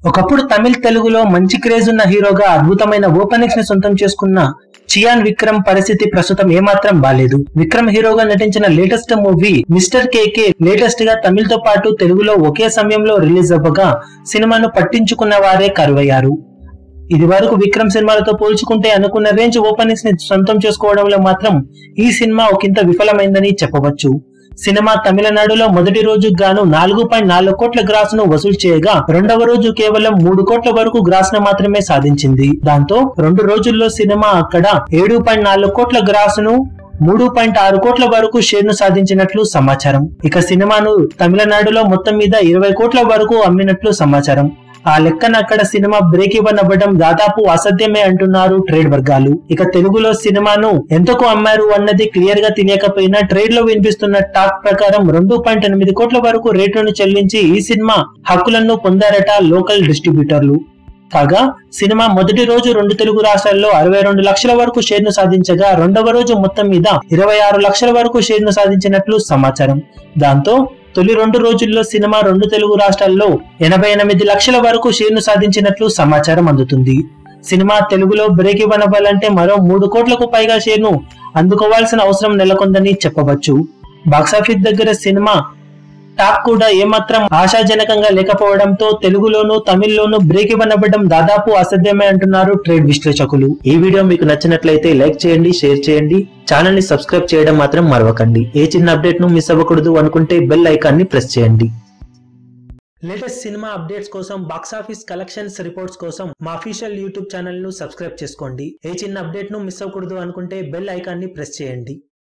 ఒకప్పుడు తమిళ్ తెలుగులో మంచి క్రేజ్ ఉన్న హీరోగా అద్భుతమైన ఓపెనింగ్స్ ని సొంతం చేసుకున్న చియాన్ విక్రమ్ పరిస్థితి ప్రస్తుతం ఏమాత్రం బాలేదు విక్రమ్ హీరోగా నటించిన latest movie Mr KK latest గా తమిళ్ తో పాటు తెలుగులో ఒకే సమయంలో రిలీజ్ అవ్వగా సినిమాను పట్టించుకున్న వారే కరువయ్యారు ఇది వరకు విక్రమ్ సినిమాలతో పోల్చుకుంటే అనుకున్న రేంజ్ ఓపెనింగ్స్ ని సొంతం చేసుకోవడంలో మాత్రం ఈ సినిమా ఒకంత విఫలమైందని చెప్పవచ్చు సినిమా తమిళనాడులో మొదటి రోజు గాను నాలుగు పాయింట్ నాలుగు కోట్ల గ్రాస్ ను వసూలు చేయగా రెండవ రోజు కేవలం మూడు కోట్ల వరకు గ్రాస్ ను మాత్రమే సాధించింది దాంతో రెండు రోజుల్లో సినిమా అక్కడ ఏడు పాయింట్ నాలుగు కోట్ల గ్రాస్ ను మూడు పాయింట్ ఆరు కోట్ల వరకు షేర్ ను సాధించినట్లు సమాచారం ఇక సినిమాను తమిళనాడులో మొత్తం మీద ఇరవై కోట్ల వరకు అమ్మినట్లు సమాచారం ఆ లెక్కన అక్కడ సినిమా బ్రేక్ ఇవ్వన్ అవ్వడం దాదాపు అసాధ్యమే అంటున్నారు ట్రేడ్ వర్గాలు ఇక తెలుగులో సినిమాను ఎంతకు అమ్మారు అన్నది క్లియర్ గా తెలియకపోయినా ట్రేడ్ లో వినిపిస్తున్న టాక్ ప్రకారం రెండు పాయింట్ ఎనిమిది కోట్ల వరకు రేట్లను చెల్లించి ఈ సినిమా హక్కులను పొందారట లోకల్ డిస్ట్రిబ్యూటర్లు కాగా సినిమా మొదటి రోజు రెండు తెలుగు రాష్ట్రాల్లో అరవై రెండు లక్షల వరకు షేర్ ను సాధించగా రెండవ రోజు మొత్తం మీద ఇరవై ఆరు లక్షల వరకు షేర్ ను సాధించినట్లు సమాచారం దాంతో తొలి రెండు రోజుల్లో సినిమా రెండు తెలుగు రాష్ట్రాల్లో ఎనభై ఎనిమిది లక్షల వరకు షేర్ ను సాధించినట్లు సమాచారం అందుతుంది సినిమా తెలుగులో బ్రేక్ ఇవ్వనవ్వాలంటే మరో మూడు కోట్లకు పైగా షేర్ ను అందుకోవాల్సిన అవసరం నెలకొందని చెప్పవచ్చు బాక్సాఫీస్ దగ్గర సినిమా టాక్ కూడా ఏమాత్రం ఆశాజనకంగా లేకపోవడంతో తెలుగులోను తమిళ్లోను బ్రేక్ ఇవ్వనవ్వడం దాదాపు అసాధ్యమే అంటున్నారు ట్రేడ్ విశ్లేషకులు ఈ వీడియో మీకు నచ్చినట్లయితే లైక్ చేయండి షేర్ చేయండి ఛానల్ ని సబ్స్క్రైబ్ చేయడం మాత్రం మరవకండి ఏ చిన్న అప్డేట్ ను మిస్ అవ్వకూడదు అనుకుంటే బెల్ ఐకాన్ ని ప్రెస్ చేయండి లేటెస్ట్ సినిమా అప్డేట్స్ కోసం బాక్సాఫీస్ కలెక్షన్స్ రిపోర్ట్స్ కోసం మా అఫీషియల్ యూట్యూబ్ ఛానల్ ను సబ్స్క్రైబ్ చేసుకోండి ఏ చిన్న అప్డేట్ ను మిస్ అవ్వకూడదు అనుకుంటే బెల్ ఐకాన్ ని ప్రెస్ చేయండి